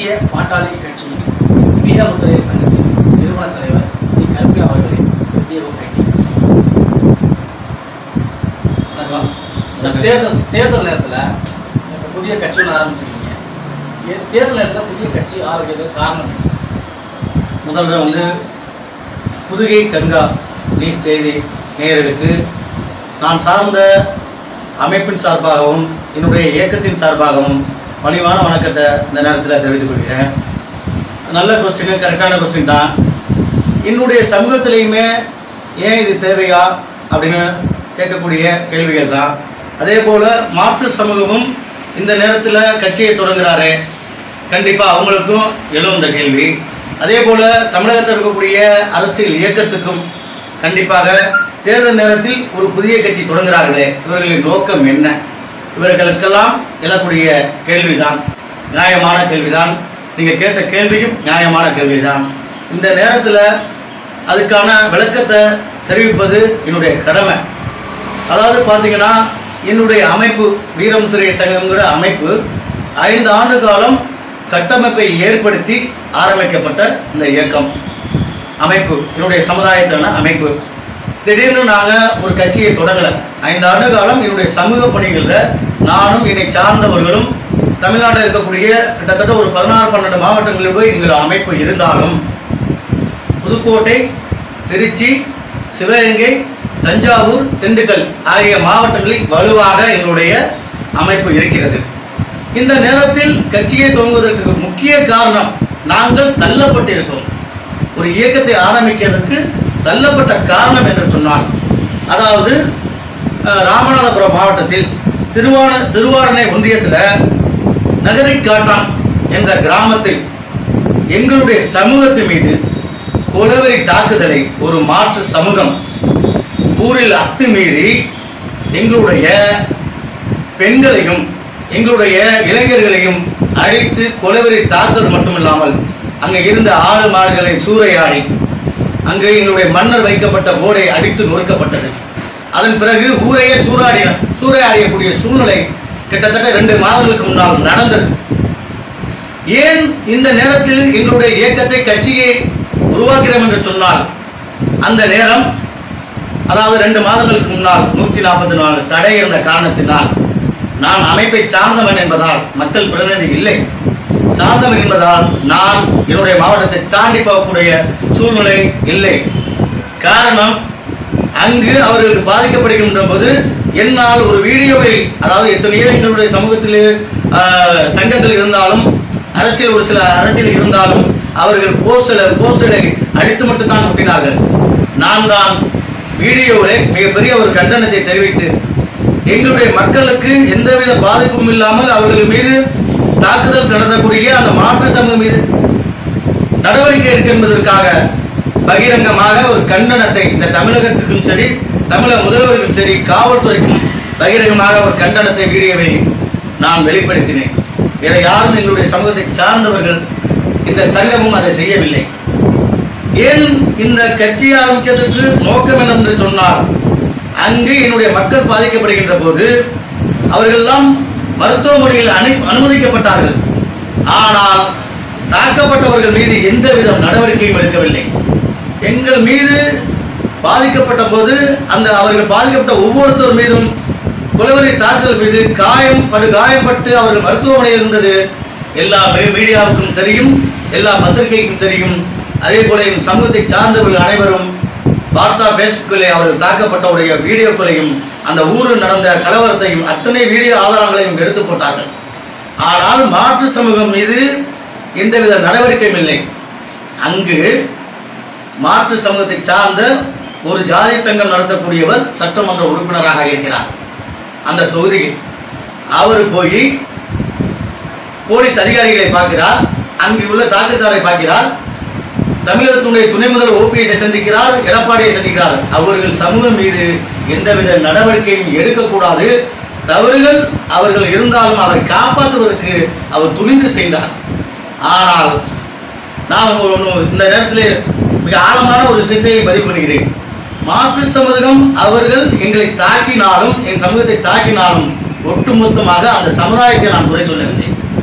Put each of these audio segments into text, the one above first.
இந்திய பாட்டாளி கட்சியின் வீரமுத்திரையர் சங்கத்தின் நிறுவன தலைவர் சி கருப்பையா அவர்களின் பிரத்யேக பேட்டி வணக்கம் இந்த தேர்தல் தேர்தல் நேரத்தில் இப்போ புதிய கட்சி ஒன்று ஆரம்பிச்சிருக்கீங்க ஏ- தேர்தல் நேரத்தில் புதிய கட்சி ஆரம்பிக்கிறது காரணம் என்ன? முதல்ல வந்து புதுகை கங்கா நியூஸ் செய்தி நேயர்களுக்கு நான் சார்ந்த அமைப்பின் சார்பாகவும் என்னுடைய இயக்கத்தின் சார்பாகவும் பணிவான வணக்கத்தை இந்த நேரத்தில் தெரிவித்துக் கொள்கிறேன் நல்ல கொஸ்டின் கரெக்டான கொஸ்டின் தான் என்னுடைய சமூகத்திலையுமே ஏன் இது தேவையா அப்படின்னு கேட்கக்கூடிய கேள்விகள் தான் அதே போல் மாற்று சமூகமும் இந்த நேரத்தில் கட்சியை தொடங்குறாரே கண்டிப்பாக அவங்களுக்கும் எழும் இந்த கேள்வி அதே போல் தமிழகத்தில் இருக்கக்கூடிய அரசியல் இயக்கத்துக்கும் கண்டிப்பாக தேர்தல் நேரத்தில் ஒரு புதிய கட்சி தொடங்குகிறார்களே இவர்களின் நோக்கம் என்ன இவர்களுக்கெல்லாம் எழக்கூடிய கேள்விதான் நியாயமான கேள்விதான் நீங்கள் கேட்ட கேள்வியும் நியாயமான கேள்விதான் இந்த நேரத்தில் அதுக்கான விளக்கத்தை தெரிவிப்பது என்னுடைய கடமை அதாவது பார்த்தீங்கன்னா என்னுடைய அமைப்பு வீரமுத்திரை சங்கம்ங்கிற அமைப்பு ஐந்து ஆண்டு காலம் கட்டமைப்பை ஏற்படுத்தி ஆரம்பிக்கப்பட்ட இந்த இயக்கம் அமைப்பு என்னுடைய சமுதாயத்தான அமைப்பு திடீர்னு நாங்கள் ஒரு கட்சியை தொடங்கலை ஐந்து ஆண்டு காலம் என்னுடைய சமூக பணிகளில் நானும் என்னை சார்ந்தவர்களும் தமிழ்நாட்டில் இருக்கக்கூடிய கிட்டத்தட்ட ஒரு பதினாறு பன்னெண்டு மாவட்டங்களில் எங்கள் அமைப்பு இருந்தாலும் புதுக்கோட்டை திருச்சி சிவகங்கை தஞ்சாவூர் திண்டுக்கல் ஆகிய மாவட்டங்களில் வலுவாக எங்களுடைய அமைப்பு இருக்கிறது இந்த நேரத்தில் கட்சியை துவங்குவதற்கு முக்கிய காரணம் நாங்கள் தள்ளப்பட்டிருக்கோம் ஒரு இயக்கத்தை ஆரம்பிக்கிறதுக்கு தள்ளப்பட்ட காரணம் என்று சொன்னால் அதாவது அஹ், ராமநாதபுரம் மாவட்டத்தில் திருவான திருவாடனை ஒன்றியத்தில் நகரிக்காட்டான் என்ற கிராமத்தில் எங்களுடைய சமூகத்தின் மீது கொலவெறி தாக்குதலை ஒரு மாற்று சமூகம் ஊரில் அத்துமீறி எங்களுடைய பெண்களையும் எங்களுடைய இளைஞர்களையும் அடித்து கொலவெறி தாக்குதல் மட்டுமில்லாமல் அங்கே இருந்த ஆடு மாடுகளை சூறையாடி அங்கு எங்களுடைய மன்னர் வைக்கப்பட்ட போர்டை அடித்து நொறுக்கப்பட்டது அதன் பிறகு ஊரையே சூறாடிய சூறையாடியக்கூடிய சூழ்நிலை கிட்டத்தட்ட ரெண்டு மாதங்களுக்கு முன்னால் நடந்தது ஏன் இந்த நேரத்தில் எங்களுடைய இயக்கத்தை கட்சியை உருவாக்கிறோம் என்று சொன்னால் அந்த நேரம் அதாவது ரெண்டு மாதங்களுக்கு முன்னால் நூற்றி நாற்பத்தி நாலு தடை இருந்த காரணத்தினால் நான் அமைப்பை சார்ந்தவன் என்பதால் மக்கள் பிரதிநிதி இல்லை சார்ந்தவன் என்பதால் நான் என்னுடைய மாவட்டத்தை தாண்டி போகக்கூடிய சூழ்நிலை இல்லை காரணம் அங்கு அவர்களுக்கு பாதிக்கப்படுகின்ற போது என்னால் ஒரு வீடியோவில் அதாவது எத்தனையோ எங்களுடைய சமூகத்தில் ஆஹ், சங்கங்கள் இருந்தாலும் அரசியல் ஒரு சில அரசியல் இருந்தாலும் அவர்கள் போஸ்டர் போஸ்டரை அடித்து மட்டும்தான் ஒட்டினார்கள் நான் தான் வீடியோவில் மிகப்பெரிய ஒரு கண்டனத்தை தெரிவித்து எங்களுடைய மக்களுக்கு எந்தவித பாதிப்பும் இல்லாமல் அவர்கள் மீது தாக்குதல் நடத்தக்கூடிய அந்த மாற்று சமூகம் மீது நடவடிக்கை எடுக்க என்பதற்காக பகிரங்கமாக ஒரு கண்டனத்தை இந்த தமிழகத்துக்கும் சரி தமிழக முதல்வருக்கும் சரி காவல்துறைக்கும் பகிரங்கமாக ஒரு கண்டனத்தை வீடியோவை நான் வெளிப்படுத்தினேன் வேற யாரும் எங்களுடைய சமூகத்தை சார்ந்தவர்கள் இந்த சங்கமும் அதை செய்யவில்லை ஏன் இந்த கட்சி ஆரம்பிக்கிறதுக்கு நோக்கம் என்ன என்று சொன்னால் அங்கு என்னுடைய மக்கள் பாதிக்கப்படுகின்ற போது அவர்களெல்லாம் மருத்துவமனையில் அனு அனுமதிக்கப்பட்டார்கள் ஆனால் தாக்கப்பட்டவர்கள் மீது எந்தவித நடவடிக்கையும் எடுக்கவில்லை எங்கள் மீது பாதிக்கப்பட்ட போது அந்த அவர்கள் பாதிக்கப்பட்ட ஒவ்வொருத்தர் மீதும் குலவரி தாக்குதல் மீது காயம் படு காயம்பட்டு அவர்கள் மருத்துவமனையில் இருந்தது எல்லா மீ- மீடியாவுக்கும் தெரியும் எல்லா பத்திரிகைக்கும் தெரியும் அதே போல என் சமூகத்தை சார்ந்தவர்கள் அனைவரும் வாட்ஸ்அப் ஃபேஸ்புக்கிலே அவர்கள் தாக்கப்பட்டவுடைய வீடியோக்களையும் அந்த ஊரில் நடந்த கலவரத்தையும் அத்தனை வீடியோ ஆதாரங்களையும் எடுத்து போட்டார்கள் ஆனால் மாற்று சமூகம் மீது எந்தவித நடவடிக்கையும் இல்லை அங்கு மாற்று சமூகத்தை சார்ந்த ஒரு ஜாதி சங்கம் நடத்தக்கூடியவர் சட்டமன்ற உறுப்பினராக இருக்கிறார் அந்த தொகுதியில் அவர் போய் போலீஸ் அதிகாரிகளை பார்க்கிறார் அங்கு உள்ள தாசில்தாரை பார்க்கிறார் தமிழகத்தினுடைய துணை முதல்வர் ஓபிஎஸ்ஐ சந்திக்கிறார் எடப்பாடியை சந்திக்கிறார் அவர்கள் சமூகம் மீது எந்தவித நடவடிக்கையும் எடுக்கக்கூடாது தவறுகள் அவர்கள் இருந்தாலும் அவரை காப்பாற்றுவதற்கு அவர் துணிந்து செய்தார் ஆனால் நான் ஒன்று இந்த நேரத்தில் மிக ஆழமான ஒரு விஷயத்தை பதிவு பண்ணுகிறேன் மாற்று சமூகம் அவர்கள் எங்களை தாக்கினாலும் என் சமூகத்தை தாக்கினாலும் ஒட்டுமொத்தமாக அந்த சமுதாயத்தை நான் குறை சொல்லவில்லை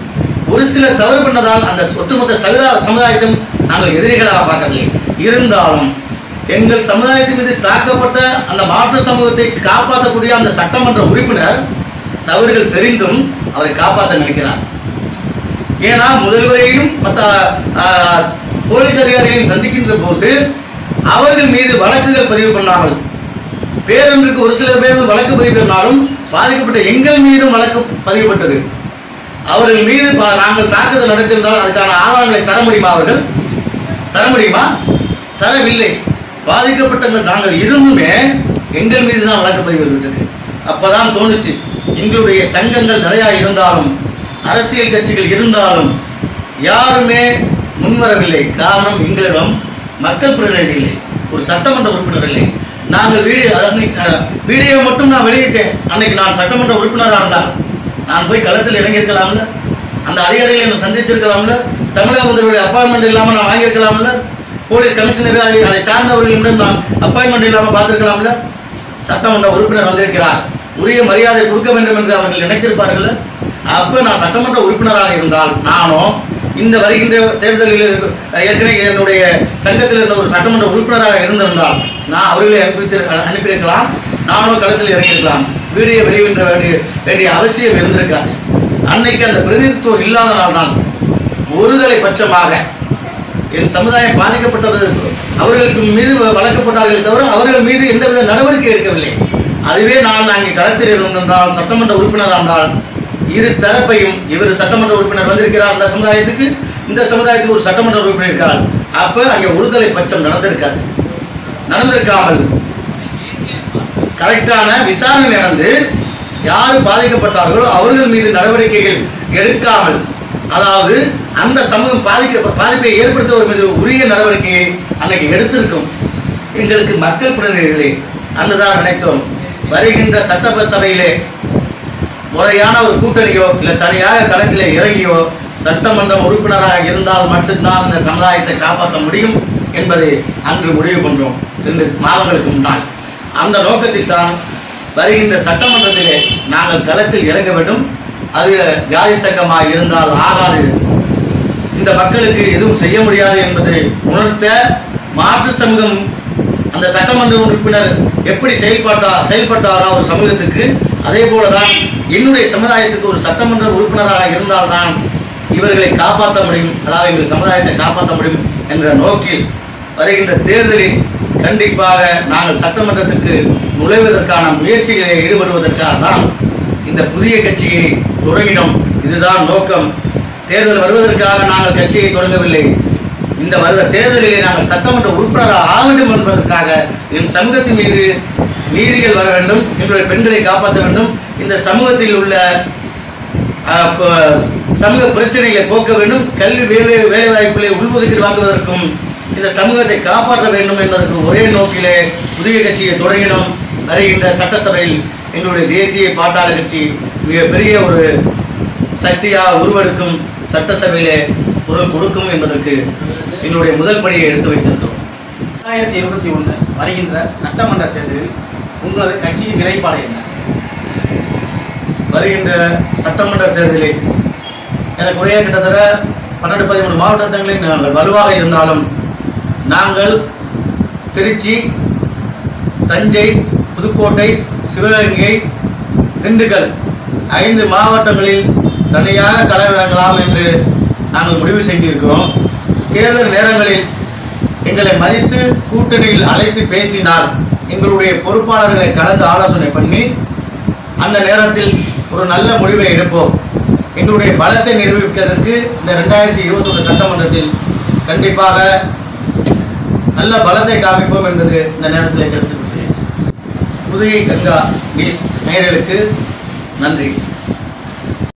ஒரு சிலர் தவறு பண்ணதால் அந்த ஒட்டுமொத்த சமுதா சமுதாயத்தையும் நாங்கள் எதிரிகளாக பார்க்கவில்லை இருந்தாலும் எங்கள் சமுதாயத்தின் மீது தாக்கப்பட்ட அந்த மாற்று சமூகத்தை காப்பாற்றக்கூடிய அந்த சட்டமன்ற உறுப்பினர் தவறுகள் தெரிந்தும் அவரை காப்பாற்ற நினைக்கிறார் ஏன்னா முதல்வரையும் மற்ற ஆஹ், போலீஸ் அதிகாரிகளையும் சந்திக்கின்ற போது அவர்கள் மீது வழக்குகள் பதிவு பண்ணாமல் பேரன்றுக்கு ஒரு சில பேர் வழக்கு பதிவு பண்ணாலும் பாதிக்கப்பட்ட எங்கள் மீதும் வழக்கு பதிவுப்பட்டது அவர்கள் மீது பா- நாங்கள் தாக்குதல் நடத்திருந்தால் அதுக்கான ஆதாரங்களை தர முடியுமா அவர்கள் தர முடியுமா தரவில்லை பாதிக்கப்பட்ட நாங்கள் இருந்துமே எங்கள் மீது தான் வழக்கு பதிவு விட்டது அப்பதான் தோணுச்சு எங்களுடைய சங்கங்கள் நிறையா இருந்தாலும் அரசியல் கட்சிகள் இருந்தாலும் யாருமே முன்வரவில்லை காரணம் எங்களிடம் மக்கள் பிரதிநிதி இல்லை ஒரு சட்டமன்ற உறுப்பினர் இல்லை நாங்கள் வீடியோ அன்னைக்கு அஹ், வீடியோ மட்டும் நான் வெளியிட்டேன் அன்னைக்கு நான் சட்டமன்ற உறுப்பினராக இருந்தால் நான் போய் களத்தில் இறங்கியிருக்கலாம்ல அந்த அதிகாரிகளை என்னை சந்தித்திருக்கலாம்ல தமிழக முதல்வருடைய அப்பாயின்மெண்ட் இல்லாமல் நான் வாங்கியிருக்கலாம்ல போலீஸ் கமிஷனர் அதை அதை சார்ந்தவர்களிடம் நான் அப்பாயின்மெண்ட் இல்லாமல் பார்த்துருக்கலாம்ல சட்டமன்ற உறுப்பினர் வந்திருக்கிறார் உரிய மரியாதை கொடுக்க வேண்டும் என்று அவர்கள் நினைத்திருப்பார்கள் அப்போ நான் சட்டமன்ற உறுப்பினராக இருந்தால் நானும் இந்த வருகின்ற தேர்தலில் இருக்க- ஏற்கனவே என்னுடைய சங்கத்தில் இருந்த ஒரு சட்டமன்ற உறுப்பினராக இருந்திருந்தால் நான் அவர்களை அனுப்பி அனுப்பியிருக்கலாம் நானும் களத்தில் இறங்கியிருக்கலாம் வீடியோ வெளியின்ற வேண்டிய வேண்டிய அவசியம் இருந்திருக்காது அன்னைக்கு அந்த பிரதிநிதித்துவம் இல்லாதனால்தான் ஒருதலை பட்சமாக என் சமுதாயம் பாதிக்கப்பட்டது அவர்களுக்கு மீது வழக்கப்பட்டார்கள் தவிர அவர்கள் மீது எந்தவித நடவடிக்கை எடுக்கவில்லை அதுவே நான் அங்கே களத்தில் இருந்திருந்தால் சட்டமன்ற உறுப்பினராக இருந்தால் இரு தரப்பையும் இவர் சட்டமன்ற உறுப்பினர் வந்திருக்கிறார் அந்த சமுதாயத்துக்கு இந்த சமுதாயத்துக்கு ஒரு சட்டமன்ற உறுப்பினர் இருக்கிறார் அப்போ அங்கே ஒருதலை பட்சம் நடந்திருக்காது நடந்திருக்காமல் கரெக்டான விசாரணை நடந்து யார் பாதிக்கப்பட்டார்களோ அவர்கள் மீது நடவடிக்கைகள் எடுக்காமல் அதாவது அந்த சமூகம் பாதிக்க பாதிப்பை ஏற்படுத்துவோர் மீது உரிய நடவடிக்கையை அன்னைக்கு எடுத்திருக்கும் எங்களுக்கு மக்கள் பிரதிநிதிகளே அன்றுதான் நினைத்தோம் வருகின்ற சட்டசபையிலே முறையான ஒரு கூட்டணியோ இல்லை தனியாக களத்திலே இறங்கியோ சட்டமன்றம் உறுப்பினராக இருந்தால் மட்டும்தான் இந்த சமுதாயத்தை காப்பாற்ற முடியும் என்பதை அன்று முடிவு பண்றோம் ரெண்டு மாதங்களுக்கு முன்னால் அந்த நோக்கத்தில் தான் வருகின்ற சட்டமன்றத்திலே நாங்கள் களத்தில் இறங்க வேண்டும் அது ஜாதி சங்கமாக இருந்தால் ஆகாது இந்த மக்களுக்கு எதுவும் செய்ய முடியாது என்பதை உணர்த்த மாற்று சமூகம் அந்த சட்டமன்ற உறுப்பினர் எப்படி செயல்பட்டா செயல்பட்டாரோ ஒரு சமூகத்துக்கு அதே போலதான் என்னுடைய சமுதாயத்துக்கு ஒரு சட்டமன்ற உறுப்பினராக இருந்தால்தான் இவர்களை காப்பாற்ற முடியும் அதாவது எங்கள் சமுதாயத்தை காப்பாற்ற முடியும் என்ற நோக்கில் வருகின்ற தேர்தலில் கண்டிப்பாக நாங்கள் சட்டமன்றத்துக்கு நுழைவதற்கான முயற்சிகளில் ஈடுபடுவதற்காக தான் இந்த புதிய கட்சியை தொடங்கினோம் இதுதான் நோக்கம் தேர்தல் வருவதற்காக நாங்கள் கட்சியை தொடங்கவில்லை இந்த வருட தேர்தலிலே நாங்கள் சட்டமன்ற உறுப்பினராக ஆக வேண்டும் என்பதற்காக என் சமூகத்தின் மீது நீதிகள் வர வேண்டும் எங்களுடைய பெண்களை காப்பாற்ற வேண்டும் இந்த சமூகத்தில் உள்ள அஹ், ப- சமூக பிரச்சனைகளை போக்க வேண்டும் கல்வி வேலை வேலை வாய்ப்புகளை உள்ஒதுக்கீடு வாங்குவதற்கும் இந்த சமூகத்தை காப்பாற்ற வேண்டும் என்பதற்கு ஒரே நோக்கிலே புதிய கட்சியை தொடங்கினோம் வருகின்ற சட்டசபையில் எங்களுடைய தேசிய பாட்டாளர் கட்சி மிகப்பெரிய ஒரு சக்தியாக உருவெடுக்கும் சட்டசபையிலே குரல் கொடுக்கும் என்பதற்கு எங்களுடைய முதல் படியை எடுத்து வைத்திருக்கிறோம் ரெண்டாயிரத்தி இருபத்தி ஒன்று வருகின்ற சட்டமன்ற தேர்தலில் உங்களது கட்சியின் நிலைப்பாடு என்ன வருகின்ற சட்டமன்ற தேர்தலில் எனக்குரிய கிட்டத்தட்ட பன்னெண்டு பதிமூணு மாவட்டங்களில் நாங்கள் வலுவாக இருந்தாலும் நாங்கள் திருச்சி தஞ்சை புதுக்கோட்டை சிவகங்கை திண்டுக்கல் ஐந்து மாவட்டங்களில் தனியாக களமிறங்கலாம் என்று நாங்கள் முடிவு செய்திருக்கிறோம் தேர்தல் நேரங்களில் எங்களை மதித்து கூட்டணியில் அழைத்து பேசினால் எங்களுடைய பொறுப்பாளர்களை கலந்து ஆலோசனை பண்ணி அந்த நேரத்தில் ஒரு நல்ல முடிவை எடுப்போம் எங்களுடைய பலத்தை நிரூபிப்பதற்கு இந்த ரெண்டாயிரத்தி இருபத்தொன்று சட்டமன்றத்தில் கண்டிப்பாக நல்ல பலத்தை காமிப்போம் என்பது இந்த நேரத்தில் தெரிவித்துக் கொள்கிறேன் புதுகை கங்கா நியூஸ் நேயர்களுக்கு நன்றி